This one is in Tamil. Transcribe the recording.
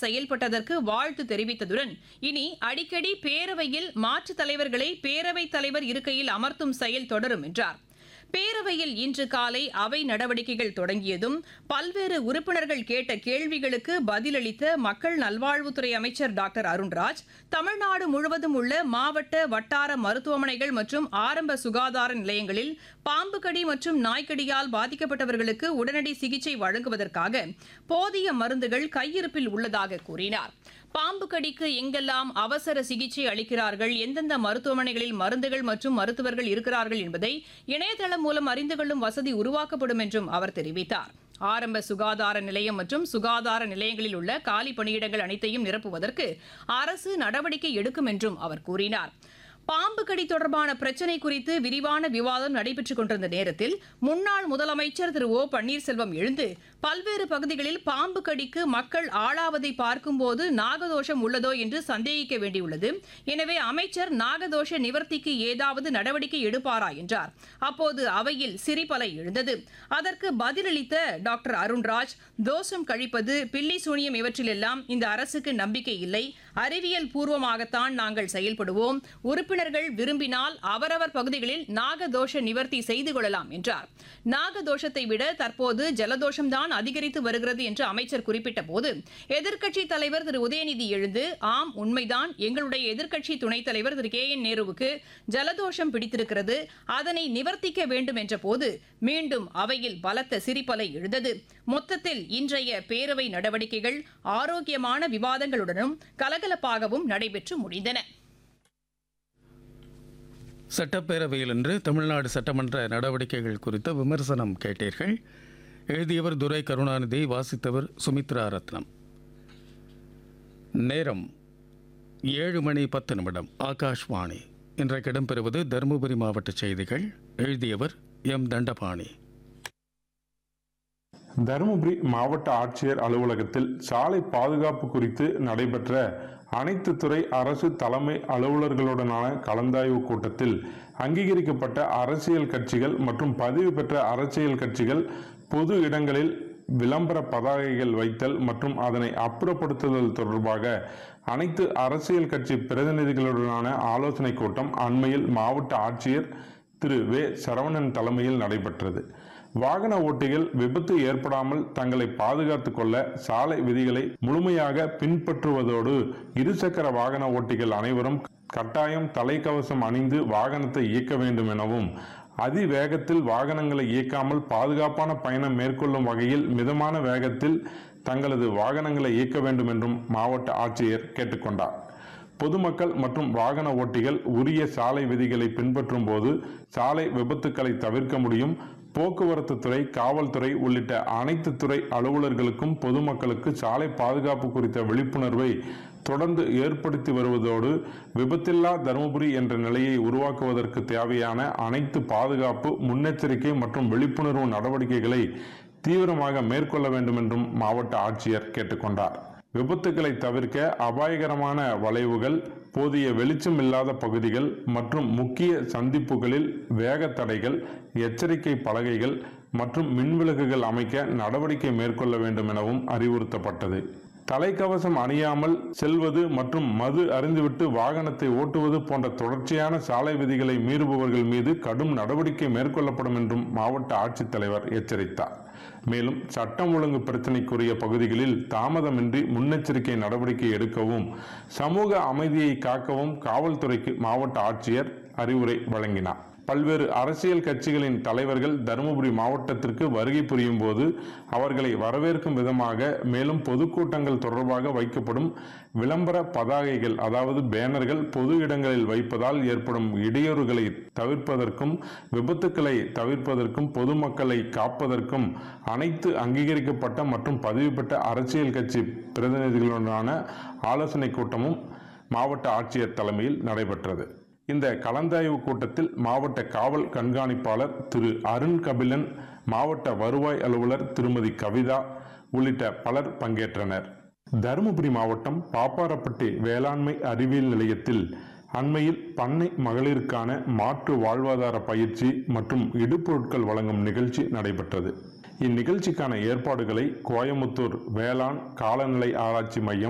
செயல்பட்டதற்கு வாழ்த்து தெரிவித்ததுடன் இனி அடிக்கடி பேரவையில் மாற்றுத் தலைவர்களை பேரவைத் தலைவர் இருக்கையில் அமர்த்தும் செயல் தொடரும் என்றார் பேரவையில் இன்று காலை அவை நடவடிக்கைகள் தொடங்கியதும் பல்வேறு உறுப்பினர்கள் கேட்ட கேள்விகளுக்கு பதிலளித்த மக்கள் நல்வாழ்வுத்துறை அமைச்சர் டாக்டர் அருண்ராஜ் தமிழ்நாடு முழுவதும் உள்ள மாவட்ட வட்டார மருத்துவமனைகள் மற்றும் ஆரம்ப சுகாதார நிலையங்களில் பாம்பு கடி மற்றும் நாய்க்கடியால் பாதிக்கப்பட்டவர்களுக்கு உடனடி சிகிச்சை வழங்குவதற்காக போதிய மருந்துகள் கையிருப்பில் உள்ளதாக கூறினார் பாம்பு கடிக்கு எங்கெல்லாம் அவசர சிகிச்சை அளிக்கிறார்கள் எந்தெந்த மருத்துவமனைகளில் மருந்துகள் மற்றும் மருத்துவர்கள் இருக்கிறார்கள் என்பதை இணையதளம் மூலம் அறிந்து கொள்ளும் வசதி உருவாக்கப்படும் என்றும் அவர் தெரிவித்தார் ஆரம்ப சுகாதார நிலையம் மற்றும் சுகாதார நிலையங்களில் உள்ள காலி பணியிடங்கள் அனைத்தையும் நிரப்புவதற்கு அரசு நடவடிக்கை எடுக்கும் என்றும் அவர் கூறினார் பாம்பு கடி தொடர்பான பிரச்சினை குறித்து விரிவான விவாதம் நடைபெற்றுக் கொண்டிருந்த நேரத்தில் முன்னாள் முதலமைச்சர் திரு ஓ பன்னீர்செல்வம் எழுந்து பல்வேறு பகுதிகளில் பாம்பு கடிக்கு மக்கள் ஆளாவதை பார்க்கும்போது நாகதோஷம் உள்ளதோ என்று சந்தேகிக்க வேண்டியுள்ளது எனவே அமைச்சர் நாகதோஷ நிவர்த்திக்கு ஏதாவது நடவடிக்கை எடுப்பாரா என்றார் அப்போது அவையில் சிரிப்பலை எழுந்தது அதற்கு பதிலளித்த டாக்டர் அருண்ராஜ் தோஷம் கழிப்பது பில்லி சூனியம் இவற்றிலெல்லாம் இந்த அரசுக்கு நம்பிக்கை இல்லை அறிவியல் பூர்வமாகத்தான் நாங்கள் செயல்படுவோம் உறுப்பினர்கள் விரும்பினால் அவரவர் பகுதிகளில் நாகதோஷ நிவர்த்தி செய்து கொள்ளலாம் என்றார் நாகதோஷத்தை விட தற்போது ஜலதோஷம்தான் அதிகரித்து வருகிறது என்று அமைச்சர் குறிப்பிட்ட போது எதிர்க்கட்சித் தலைவர் திரு உதயநிதி எழுந்து ஆம் உண்மைதான் எங்களுடைய எதிர்க்கட்சி துணைத் தலைவர் திரு கே என் நேருவுக்கு ஜலதோஷம் பிடித்திருக்கிறது அதனை நிவர்த்திக்க வேண்டும் என்ற போது மீண்டும் அவையில் பலத்த சிரிப்பலை எழுந்தது மொத்தத்தில் இன்றைய பேரவை நடவடிக்கைகள் ஆரோக்கியமான விவாதங்களுடனும் கலகலப்பாகவும் நடைபெற்று முடிந்தன சட்டப்பேரவையில் இன்று தமிழ்நாடு சட்டமன்ற நடவடிக்கைகள் குறித்த விமர்சனம் கேட்டீர்கள் எழுதியவர் துரை கருணாநிதி வாசித்தவர் சுமித்ரா ரத்னம் நேரம் ஏழு மணி பத்து நிமிடம் ஆகாஷ்வாணி இன்றைக்கு இடம்பெறுவது தருமபுரி மாவட்ட செய்திகள் எழுதியவர் எம் தண்டபாணி தருமபுரி மாவட்ட ஆட்சியர் அலுவலகத்தில் சாலை பாதுகாப்பு குறித்து நடைபெற்ற அனைத்து துறை அரசு தலைமை அலுவலர்களுடனான கலந்தாய்வு கூட்டத்தில் அங்கீகரிக்கப்பட்ட அரசியல் கட்சிகள் மற்றும் பதிவு பெற்ற அரசியல் கட்சிகள் பொது இடங்களில் விளம்பர பதாகைகள் வைத்தல் மற்றும் அதனை அப்புறப்படுத்துதல் தொடர்பாக அனைத்து அரசியல் கட்சி பிரதிநிதிகளுடனான ஆலோசனை கூட்டம் அண்மையில் மாவட்ட ஆட்சியர் திரு வே சரவணன் தலைமையில் நடைபெற்றது வாகன ஓட்டிகள் விபத்து ஏற்படாமல் தங்களை பாதுகாத்துக் கொள்ள சாலை விதிகளை முழுமையாக பின்பற்றுவதோடு இருசக்கர வாகன ஓட்டிகள் அனைவரும் கட்டாயம் தலைக்கவசம் அணிந்து வாகனத்தை இயக்க வேண்டும் எனவும் அதிவேகத்தில் வாகனங்களை இயக்காமல் பாதுகாப்பான பயணம் மேற்கொள்ளும் வகையில் மிதமான வேகத்தில் தங்களது வாகனங்களை இயக்க வேண்டும் என்றும் மாவட்ட ஆட்சியர் கேட்டுக்கொண்டார் பொதுமக்கள் மற்றும் வாகன ஓட்டிகள் உரிய சாலை விதிகளை பின்பற்றும் போது சாலை விபத்துக்களை தவிர்க்க முடியும் போக்குவரத்து துறை காவல்துறை உள்ளிட்ட அனைத்து துறை அலுவலர்களுக்கும் பொதுமக்களுக்கு சாலை பாதுகாப்பு குறித்த விழிப்புணர்வை தொடர்ந்து ஏற்படுத்தி வருவதோடு விபத்தில்லா தருமபுரி என்ற நிலையை உருவாக்குவதற்கு தேவையான அனைத்து பாதுகாப்பு முன்னெச்சரிக்கை மற்றும் விழிப்புணர்வு நடவடிக்கைகளை தீவிரமாக மேற்கொள்ள வேண்டும் என்றும் மாவட்ட ஆட்சியர் கேட்டுக்கொண்டார் விபத்துக்களை தவிர்க்க அபாயகரமான வளைவுகள் போதிய வெளிச்சம் இல்லாத பகுதிகள் மற்றும் முக்கிய சந்திப்புகளில் வேக தடைகள் எச்சரிக்கை பலகைகள் மற்றும் மின்விளக்குகள் அமைக்க நடவடிக்கை மேற்கொள்ள வேண்டும் எனவும் அறிவுறுத்தப்பட்டது தலைக்கவசம் அணியாமல் செல்வது மற்றும் மது அருந்துவிட்டு வாகனத்தை ஓட்டுவது போன்ற தொடர்ச்சியான சாலை விதிகளை மீறுபவர்கள் மீது கடும் நடவடிக்கை மேற்கொள்ளப்படும் என்றும் மாவட்ட ஆட்சித்தலைவர் எச்சரித்தார் மேலும் சட்டம் ஒழுங்கு பிரச்சினைக்குரிய பகுதிகளில் தாமதமின்றி முன்னெச்சரிக்கை நடவடிக்கை எடுக்கவும் சமூக அமைதியை காக்கவும் காவல்துறைக்கு மாவட்ட ஆட்சியர் அறிவுரை வழங்கினார் பல்வேறு அரசியல் கட்சிகளின் தலைவர்கள் தருமபுரி மாவட்டத்திற்கு வருகை புரியும் போது அவர்களை வரவேற்கும் விதமாக மேலும் பொதுக்கூட்டங்கள் தொடர்பாக வைக்கப்படும் விளம்பர பதாகைகள் அதாவது பேனர்கள் பொது இடங்களில் வைப்பதால் ஏற்படும் இடையூறுகளை தவிர்ப்பதற்கும் விபத்துக்களை தவிர்ப்பதற்கும் பொதுமக்களை காப்பதற்கும் அனைத்து அங்கீகரிக்கப்பட்ட மற்றும் பதிவு பெற்ற அரசியல் கட்சி பிரதிநிதிகளுடனான ஆலோசனை கூட்டமும் மாவட்ட ஆட்சியர் தலைமையில் நடைபெற்றது இந்த கலந்தாய்வு கூட்டத்தில் மாவட்ட காவல் கண்காணிப்பாளர் திரு அருண் கபிலன் மாவட்ட வருவாய் அலுவலர் திருமதி கவிதா உள்ளிட்ட பலர் பங்கேற்றனர் தருமபுரி மாவட்டம் பாப்பாரப்பட்டி வேளாண்மை அறிவியல் நிலையத்தில் அண்மையில் பண்ணை மகளிருக்கான மாற்று வாழ்வாதார பயிற்சி மற்றும் இடுபொருட்கள் வழங்கும் நிகழ்ச்சி நடைபெற்றது இந்நிகழ்ச்சிக்கான ஏற்பாடுகளை கோயமுத்தூர் வேளாண் காலநிலை ஆராய்ச்சி மையம்